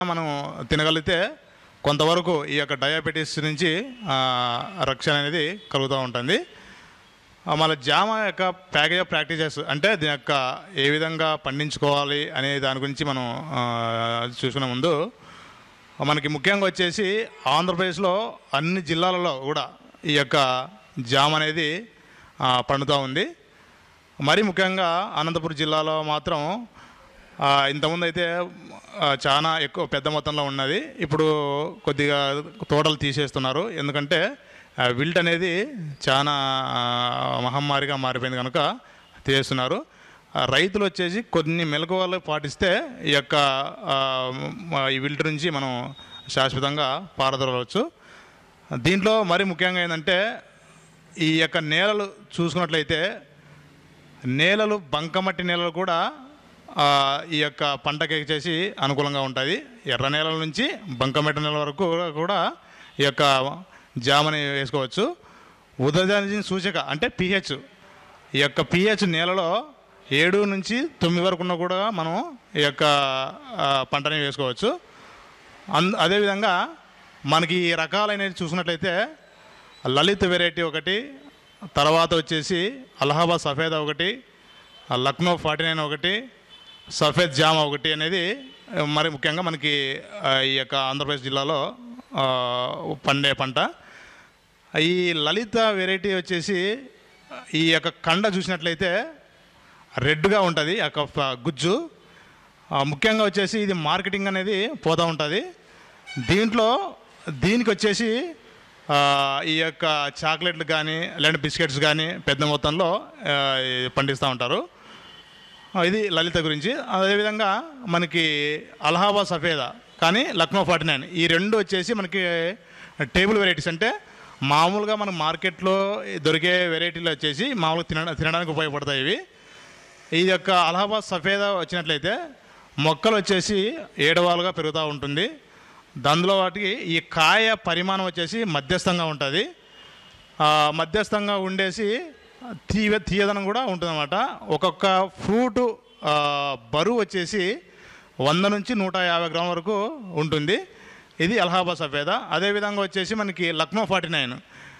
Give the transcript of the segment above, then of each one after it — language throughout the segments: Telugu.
మనం తినగలిగితే కొంతవరకు ఈ యొక్క డయాబెటీస్ నుంచి ఆ, రక్షణ అనేది కలుగుతూ ఉంటుంది ఆ, మన జామ యొక్క ప్యాకేజ్ ఆఫ్ ప్రాక్టీసెస్ అంటే దీని యొక్క ఏ విధంగా పండించుకోవాలి అనే దాని గురించి మనం ఆ, చూసుకునే ముందు మనకి ముఖ్యంగా వచ్చేసి ఆంధ్రప్రదేశ్లో అన్ని జిల్లాలలో కూడా ఈ యొక్క జామ అనేది ఆ, పండుతూ ఉంది మరీ ముఖ్యంగా అనంతపురం జిల్లాలో మాత్రం ఆ, ఇంతకుముందు అయితే ఆ, చాలా ఎక్కువ పెద్ద మొత్తంలో ఉన్నది ఇప్పుడు కొద్దిగా తోటలు తీసేస్తున్నారు ఎందుకంటే ఆ, విల్ట్ అనేది చాలా ఆ, మహమ్మారిగా మారిపోయింది కనుక తీసేస్తున్నారు ఆ, రైతులు వచ్చేసి కొన్ని మెలకువలు పాటిస్తే ఈ యొక్క ఆ, మ- ఈ విల్ట్ నుంచి మనం శాశ్వతంగా పారదొరవచ్చు దీంట్లో మరి ముఖ్యంగా ఏంటంటే ఈ యొక్క నేలలు చూసుకున్నట్లయితే నేలలు బంకమట్టి నేలలు కూడా ఆ, ఈ యొక్క పంటకి చేసి అనుకూలంగా ఉంటుంది ఎర్ర నేలల నుంచి బంకమట్టి నేల వరకు కూడా ఈ యొక్క జామని వేసుకోవచ్చు ఉదయం సూచిక అంటే పిహెచ్ ఈ యొక్క పిహెచ్ నేలలో ఏడు నుంచి తొమ్మిది వరకు ఉన్న కూడా మనం ఈ యొక్క ఆ, పంటని వేసుకోవచ్చు అన్ అదేవిధంగా మనకి ఈ రకాలైనవి చూసినట్లయితే లలిత్ వెరైటీ ఒకటి తర్వాత వచ్చేసి అలహాబాద్ సఫేదా ఒకటి లక్నో ఫార్టీ నైన్ ఒకటి సఫేద్ జామ ఒకటి అనేది ఆ, మరి ముఖ్యంగా మనకి ఆ, ఈ యొక్క ఆంధ్రప్రదేశ్ జిల్లాలో ఆ, పండే పంట ఈ లలిత వెరైటీ వచ్చేసి ఈ యొక్క కండ చూసినట్లయితే రెడ్గా ఉంటుంది ఆ యొక్క ఫ- గుజ్జు ఆ, ముఖ్యంగా వచ్చేసి ఇది మార్కెటింగ్ అనేది పోతూ ఉంటుంది దీంట్లో దీనికి వచ్చేసి ఆ, ఈ యొక్క చాక్లెట్లు కానీ లేదంటే బిస్కెట్స్ కానీ పెద్ద మొత్తంలో ఆ, ఈ పండిస్తూ ఉంటారు ఆ, ఇది లలిత గురించి అదేవిధంగా మనకి అలహాబాద్ సఫేదా కానీ లక్నో ఫార్టీ నైన్ ఈ రెండు వచ్చేసి మనకి టేబుల్ వెరైటీస్ అంటే మామూలుగా మన మార్కెట్లో దొరికే వెరైటీలు వచ్చేసి మామూలుగా తిన తినడానికి ఉపయోగపడతాయి ఇవి ఈ యొక్క అలహాబాద్ సఫేదా వచ్చినట్లయితే మొక్కలు వచ్చేసి ఏడవాలుగా పెరుగుతూ ఉంటుంది దానిలో వాటికి ఈ కాయ పరిమాణం వచ్చేసి మధ్యస్థంగా ఉంటుంది ఆ, మధ్యస్థంగా ఉండేసి తీయ తీయదనం కూడా ఉంటుందన్నమాట ఒక్కొక్క ఫ్రూట్ ఆ, బరువు వచ్చేసి వంద నుంచి నూట యాభై గ్రాముల వరకు ఉంటుంది ఇది అలహాబాద్ సఫేదా అదేవిధంగా వచ్చేసి మనకి లక్నో ఫార్టీ నైన్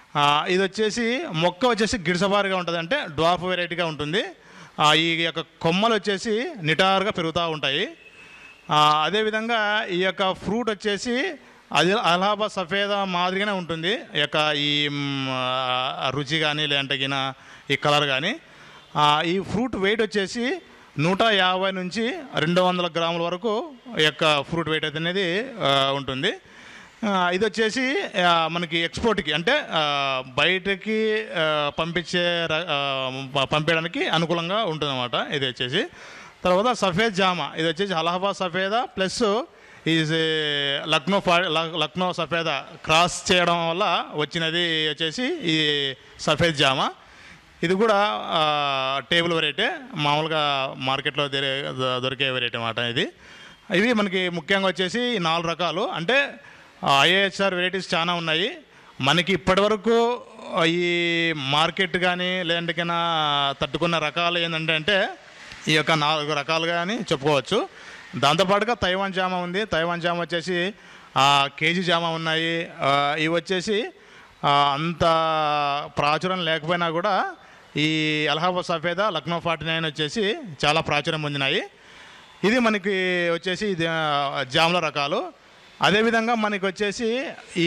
ఇది వచ్చేసి మొక్క వచ్చేసి గిడిసబారిగా ఉంటుంది అంటే డ్వార్ఫ్ వెరైటీగా ఉంటుంది ఆ, ఈ యొక్క కొమ్మలు వచ్చేసి నిటారుగా పెరుగుతూ ఉంటాయి ఆ, అదేవిధంగా ఈ యొక్క ఫ్రూట్ వచ్చేసి అది అలహాబాద్ సఫేదా మాదిరిగానే ఉంటుంది ఈ యొక్క ఈ మ్, ఆ, రుచి కానీ లేదంటే గిన ఈ కలర్ కానీ ఆ, ఈ ఫ్రూట్ వెయిట్ వచ్చేసి నూట యాభై నుంచి రెండు వందల గ్రాముల వరకు ఈ యొక్క ఫ్రూట్ వెయిట్ అయితే అనేది ఆ, ఉంటుంది ఆ, ఇది వచ్చేసి ఆ, మనకి ఎక్స్పోర్ట్కి అంటే ఆ, బయటకి ఆ, పంపించే ర- ఆ, ప- పంపించడానికి అనుకూలంగా ఉంటుందన్నమాట ఇది వచ్చేసి తర్వాత సఫేద్ జామా ఇది వచ్చేసి అలహాబాద్ సఫేదా ప్లస్ ఈ లక్నో ఫా ల- లక్నో సఫేదా క్రాస్ చేయడం వల్ల వచ్చినది వచ్చేసి ఈ సఫేద్ జామా ఇది కూడా ఆ, టేబుల్ వెరైటీ మామూలుగా మార్కెట్లో దొరే- దొరికే వెరైటీ అన్నమాట ఇది ఇవి మనకి ముఖ్యంగా వచ్చేసి ఈ నాలుగు రకాలు అంటే ఐఏహెచ్ఆర్ వెరైటీస్ చాలా ఉన్నాయి మనకి ఇప్పటివరకు ఈ మార్కెట్ కానీ లేదంటే కన్నా తట్టుకున్న రకాలు ఏంటంటే అంటే ఈ యొక్క నాలుగు రకాలుగా అని చెప్పుకోవచ్చు దాంతోపాటుగా తైవాన్ జామ ఉంది తైవాన్ జామ వచ్చేసి ఆ, కేజీ జామ ఉన్నాయి ఆ, ఇవి వచ్చేసి ఆ, అంత ప్రాచుర్యం లేకపోయినా కూడా ఈ అలహాబాద్ సఫేదా లక్నో ఫార్టీ నైన్ వచ్చేసి చాలా ప్రాచుర్యం పొందినాయి ఇది మనకి వచ్చేసి ఇది ఆ, జాముల రకాలు అదేవిధంగా మనకి వచ్చేసి ఈ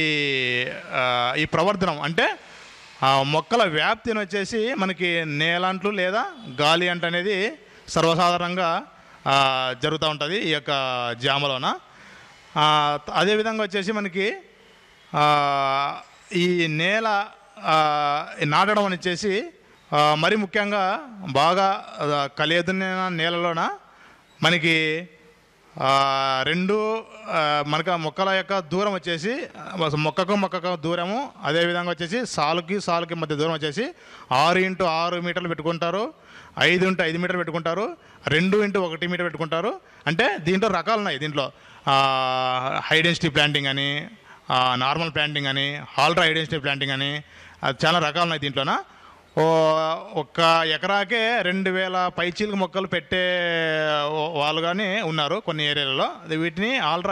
ఆ, ఈ ప్రవర్ధనం అంటే ఆ మొక్కల వ్యాప్తిని వచ్చేసి మనకి నేలంట్లు లేదా గాలి అంట అనేది సర్వసాధారణంగా ఆ, జరుగుతూ ఉంటుంది ఈ యొక్క జామలోన ఆ, అదేవిధంగా వచ్చేసి మనకి ఆ, ఈ నేల ఆ, నాటడం అని వచ్చేసి ఆ, మరి ముఖ్యంగా బాగా ఆ, కలియదున్న నేలలోన మనకి ఆ, రెండు ఆ, మనకు ఆ మొక్కల యొక్క దూరం వచ్చేసి ఆ, మొక్కకు మొక్కకు దూరము అదేవిధంగా వచ్చేసి సాలుకి సాలుకి మధ్య దూరం వచ్చేసి ఆరు ఇంటూ ఆరు మీటర్లు పెట్టుకుంటారు ఐదు ఇంటూ ఐదు మీటర్లు పెట్టుకుంటారు రెండు ఇంటూ ఒకటి మీటర్ పెట్టుకుంటారు అంటే దీంట్లో రకాలు ఉన్నాయి దీంట్లో హై డెన్సిటీ ప్లాంటింగ్ అని నార్మల్ ప్లాంటింగ్ అని హాల్ట్రా హై డెన్సిటీ ప్లాంటింగ్ అని అది చాలా రకాలు ఉన్నాయి దీంట్లోన ఓ ఒక్క ఎకరాకే రెండు వేల పైచీలకు మొక్కలు పెట్టే వాళ్ళు కానీ ఉన్నారు కొన్ని ఏరియాలలో వీటిని ఆల్